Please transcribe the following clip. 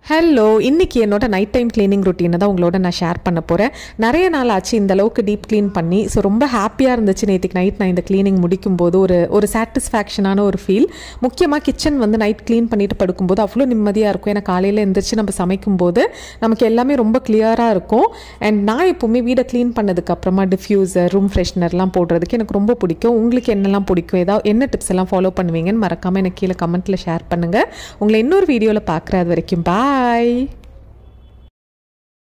hello இன்னைக்கு என்னோட night time cleaning ரொட்டீனை தான் உங்களோட நான் ஷேர் பண்ண போகிறேன் நிறைய நாள் ஆச்சு இந்த அளவுக்கு டீப் க்ளீன் பண்ணி ஸோ ரொம்ப ஹாப்பியாக இருந்துச்சு நேற்றுக்கு நைட் நான் இந்த க்ளீனிங் முடிக்கும் போது ஒரு ஒரு சாட்டிஸ்ஃபேக்ஷனான ஒரு ஃபீல் முக்கியமாக கிச்சன் வந்து நைட் க்ளீன் பண்ணிட்டு படுக்கும்போது அவ்வளோ நிம்மதியாக இருக்கும் ஏன்னா காலையில் எழுந்திரிச்சு நம்ம சமைக்கும் போது நமக்கு எல்லாமே ரொம்ப கிளியராக இருக்கும் அண்ட் நான் எப்போவுமே வீடை க்ளீன் பண்ணதுக்கு அப்புறமா டிஃப்யூசர் ரூம் ஃப்ரெஷ்னர்லாம் போடுறதுக்கு எனக்கு ரொம்ப பிடிக்கும் உங்களுக்கு என்னெல்லாம் பிடிக்கும் ஏதாவது என்ன டிப்ஸ் எல்லாம் ஃபாலோ பண்ணுவீங்கன்னு மறக்காமல் எனக்கு கீழே கமெண்ட்டில் ஷேர் பண்ணுங்கள் உங்களை இன்னொரு வீடியோவில் பார்க்குற அது வரைக்கும் பாய்